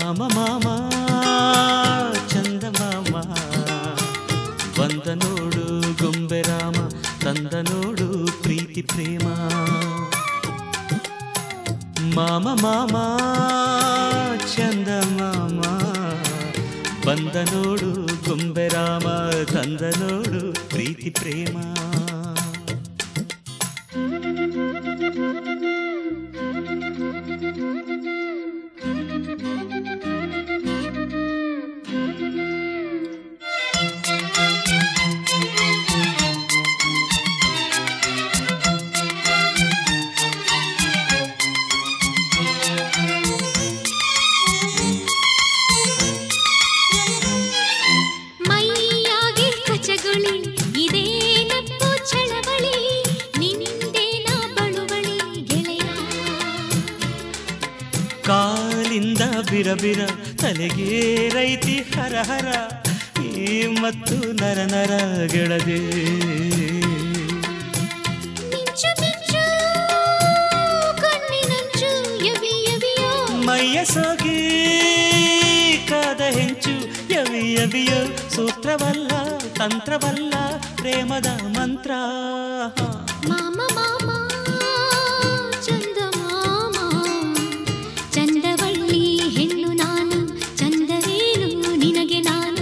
ಮಾಮ ಮಾಮ ಚಂದ ಮಾಮ ಬಂದ ನೋಡು ಗೊಂಬೆ ರಾಮ ತಂದ ನೋಡು ಪ್ರೀತಿ ಪ್ರೇಮ ಮಾಮ ಮಾಮ ಚಂದ ಮಾಮ ಬಂದ ನೋಡು ಗೊಂಬೆ ರಾಮ ತಂದ ನೋಡು ಪ್ರೀತಿ ಪ್ರೇಮ ಮೈಯಾಗೆ ಕಚಗುಳಿ ಇದೇನಪ್ಪು ಚಳವಳಿ ನಿಂದೇನ ಬಳುವಳಿ ಗೆಳೆಯ ಕಾಲಿಂದ ಬಿರಬಿರ ತಲೆಗೆ ರೈತಿ ಹರ ಹರ ಈ ಮತ್ತು ನರ ನರ ಗೆಳದೆ ಮಿಂಚು ಮಿಂಚು ಕಣ್ಣಿನಂಚು ಯವಿ ಯವಿಯೋ ಮೈಯ ಸೋಗಿ ಕಾದ ಹೆಂಚು ಯವಿ ಯವಿಯೋ ಸೂತ್ರವಲ್ಲ ತಂತ್ರವಲ್ಲ ಪ್ರೇಮದ ಮಂತ್ರ ಮಾಮ ಮಾಮ ಚಂದ ಮಾಮ ಚಂದವಳ್ಳಿ ಹೆಣ್ಣು ನಾನು ಚಂದವೇನು ನಿನಗೆ ನಾನು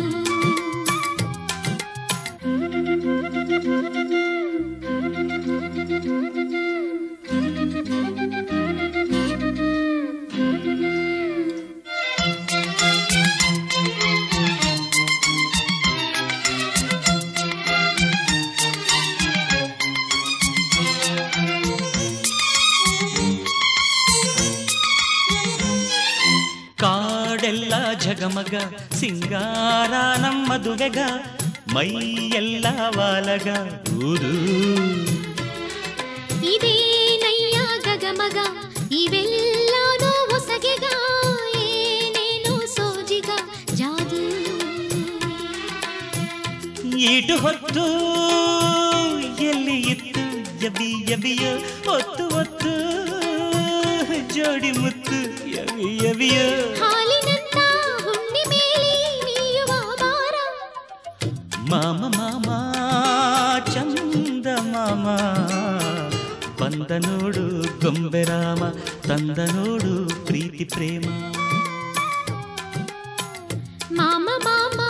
ಕಾಡೆಲ್ಲ ಜಗಮಗ ಸಿಂಗಾರ ನಮ್ಮದುವೆಗ ಮೈಯೆಲ್ಲ ವಾಲಗ ಊರು ಇದೇ ನಯ್ಯ ಗಗಮಗ ಇವೆಲ್ಲಾನೋ ಹೊಸಗೆಗ ಏನೇನೋ ಸೋಜಿಗ ಜಾದು ಈಟು ಹೊತ್ತು ಎಲ್ಲಿ ಇತ್ತು ಯಬಿ ಯಬಿಯ ಒತ್ತು ಒತ್ತು ಜೋಡಿ ಮುತ್ತು ಯವಿ ಯವಿಯ ಹಾಲಿನಂತ ಹುಣ್ಣಿ ಮೇಲಿ ನೀಯುವ ಬಾರ ಮಾಮ ಮಾಮ ಚಂದ ಮಾಮ ಬಂದ ನೋಡು ಗೊಂಬೆ ರಾಮ ತಂದ ನೋಡು ಪ್ರೀತಿ ಪ್ರೇಮ ಮಾಮ ಮಾಮ